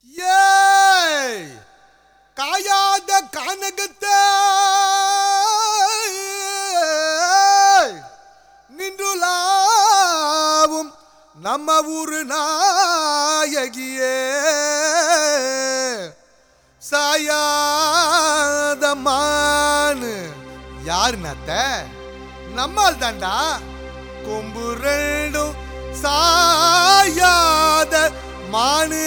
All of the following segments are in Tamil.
ஏய் காயாத கானகத்தை நின்றுலாவும் நம்ம ஊரு நாயகியே சாயாதமானு யாரு நத்த நம்மால் தாண்டா கொம்பு ரெண்டும் சாயாத மானு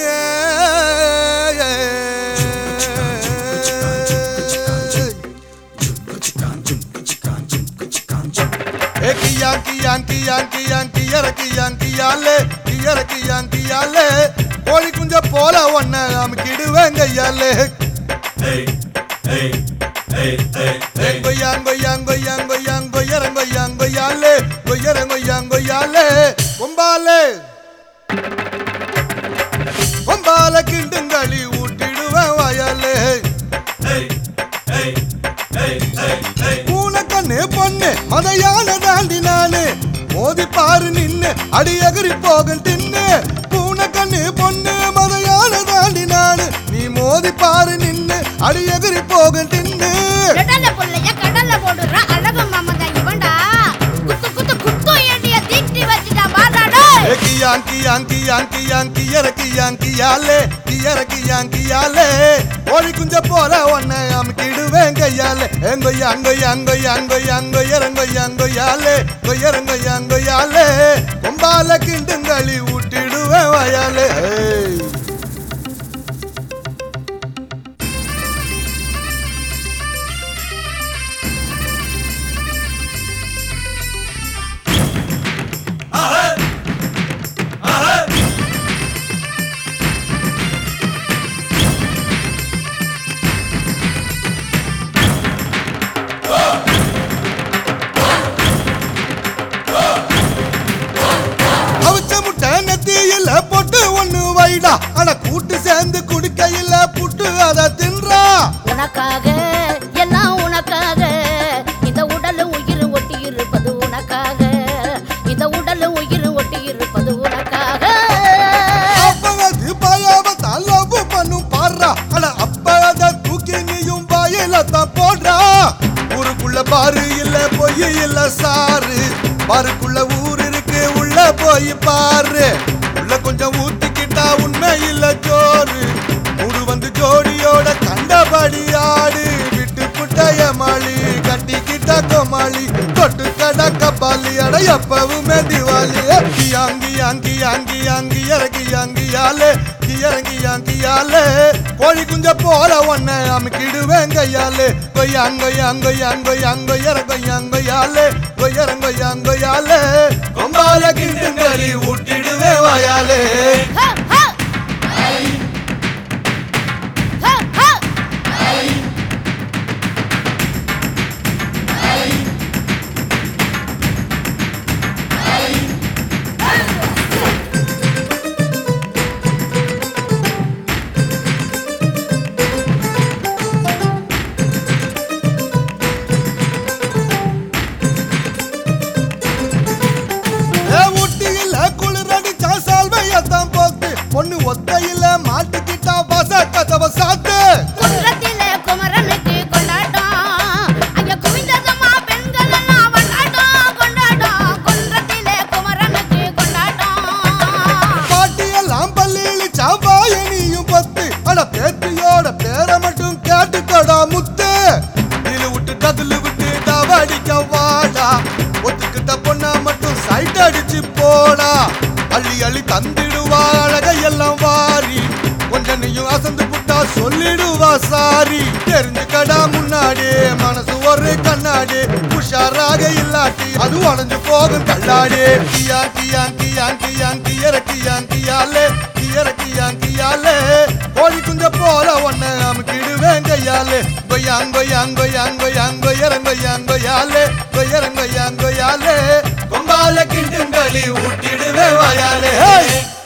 ஏ கியா கியா கியா கியா கியர கியா கியாலே கியர கியா கியாலே கோழி குஞ்ச போல ஒன்ன அமுக்கிடுவேங்க ஐயாலே கொய்யாங்கொய்யாங்கொய்யாங்கொய்யாங்கொய்யாலே கொய்யரங்கொய்யாங்கொய்யாலே கொம்பாலே கொம்பால கிண்டுங்களி ஊட்டிடுவேன் வாயாலே பூனக்கண்ணு பொண்ணு மதையான தாண்டி நானு மோதி பாரு நின்னு அடி எகிரி போகும் தின்னு பூனக்கண்ணு பொண்ணு மதையான தாண்டி நானு நீ மோதி பாரு நின்னு அடி எகிரி போகும் தின்னு கடல்ல புள்ளைய கடல்ல போடுற அழகு மாமன் தான் இவன்டா குத்து குத்து குத்து ஏண்டிய தீட்டி வச்சுட்டா பாடாடோ ஏ கியாங்கி யாங்கி யாங்கி யாங்கி இறக்கி யாங்கி யாலே இறக்கி யாங்கி யாலே கோழி குஞ்ச போல ஒன்ன அமுக்கிடுவேன் கையாலே எங்கொய்யா அங்கொய்யா அங்கொய்யா அங்கொய்யா அங்கொய்யா அங்கொய்யா அங்கொய்யாலே கொய்யரங்கொய்யா அங்கொய்யாலே கொம்பால கிண்டுங்களி ஊட்டிடுவேன் வயாலே ஏய் அவிச்ச முட்டை நெத்தியில பொட்டு ஒண்ணு வைடா அட கூட்டு சேர்ந்து குடிக்கையில புட்டு அத தின்றா உனக்காக எல்லாம் உனக்காக இந்த உடல் உயிர் ஒட்டி இருப்பது உனக்காக இந்த உடல் உயிர் ஒட்டி இருப்பது உனக்காக அப்பவது பாயாவ தலவு பண்ணும் பாடுறா அட அப்பத தூக்கி நீயும் வாயில தான் போடுறா ஊருக்குள்ள பாரு இல்ல பொய் இல்ல சாரு பாருக்குள்ள ஊர் இருக்கு உள்ள போய் பாரு உள்ள கொஞ்சம் ஊத்திக்கிட்டா உண்மை இல்ல ஜோறு மூடு வந்து ஜோடியோட கண்டபடி ஆடு விட்டு புட்டைய மாளி கட்டிக்கிட்ட கோமாளி தொட்டு கடக்க பாலி அட எப்பவுமே திவாலி அங்கி அங்கி அங்கி அங்கி இறங்கி அங்கியாலே இறங்கி அங்கியாலே கோழி குஞ்ச போல ஒன்ன அமுக்கிடுவேன் கையாலே கொய்யாங்கொய்யாங்கொய்யாங்கொய்யாங்கொய்யாலே கொய்யரங்கொய்யாங்கொய்யாலே கொம்பால கிண்டுங்களி ஊட்டிடுவே வாயாலே ஹ, ஹ. ஹ, ஹ. ஏ ஊட்டியில குளிரடிச்சா சால்வையத்தான் போத்து பொண்ணு ஒத்தையில மாட்டிக்கிட்டா பச கதவ சாத்து குன்றத்திலே குமரனுக்கு கொண்டாட்டம் அங்க குவிந்ததம்மா பெண்கள் எல்லாம் கொண்டாட்டம் கொண்டாட்டம் குன்றத்திலே குமரனுக்கு கொண்டாட்டம் பாட்டியெல்லாம் பள்ளியில சாம்பாயனியும் பத்து அட பேத்தியோட பேரை மட்டும் கேட்டுக்கடா முத்து இதில் விட்டு டதுல விட்டு டவடிக்க வாடா ஒத்துக்கிட்ட பொண்ணா மட்டும் சைட் அடிச்சு போடா அள்ளி அள்ளி தந்திடுவா அழகையெல்லாம் வாரி கொஞ்சம் நீயும் அசந்து புட்டா சொல்லிடுவா சாரி தெரிஞ்சுக்கடா முன்னாடி மனசு ஒரு கண்ணாடி உஷாராக இல்லாட்டி அது உடஞ்சு போகும் தள்ளாடி கியா கியா கியா கியா கியறக்கி கியாலே கியறக்கி கியாலே கோழி குஞ்ச போல ஒன்ன அமுக்கிடுவேன் கையாலே கொய்யாங்கொய்யாங்கொய்யாங்கொய்யாங்கொய்யாங்கொய்யாலே கொய்யரங்கொய்யாங்கொய்யாலே கொம்பால கிண்டுங்களி ஊட்டிடுவே வாயாலே ஹே